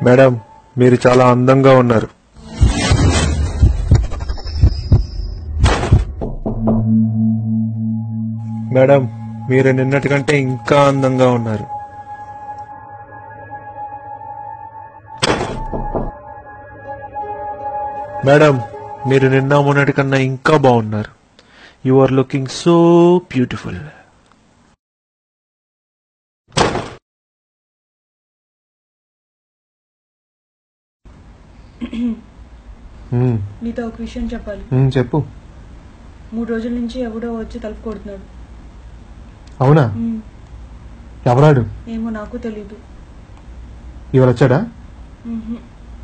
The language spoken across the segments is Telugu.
మేడం మీరు చాలా అందంగా ఉన్నారు మేడం మీరు నిన్నటి కంటే ఇంకా అందంగా ఉన్నారు మేడం మీరు నిన్న మొన్నటి కన్నా ఇంకా బాగున్నారు you are looking so beautiful నీతో ఒక విషయం చెప్పాలి చెప్పు మూడు రోజుల నుంచి ఎవడో వచ్చి తలుపు కొడుతున్నాడు అవునా మ్మ్. ఎవరాడు ఏమో నాకు తెలీదు ఇవాళ వచ్చాడా మ్హూ.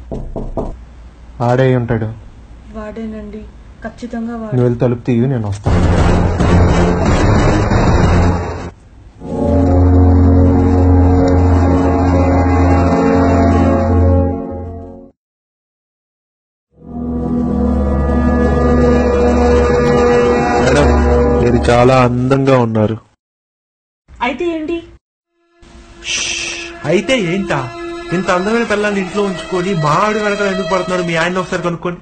ఆడే ఉంటాడు వాడేనండి ఖచ్చితంగా నువ్వు వాడు వెళ్ళి తలుపు తీయు నేను వస్తాను మేడం మీరు చాలా అందంగా ఉన్నారు అయితే ఏంటి అయితే ఏంటా ఇంత అందమైన పిల్లల్ని ఇంట్లో ఉంచుకొని మా ఆడు వెనకాల ఎందుకు పడుతున్నారు మీ ఆయన ఒకసారి కనుక్కోండి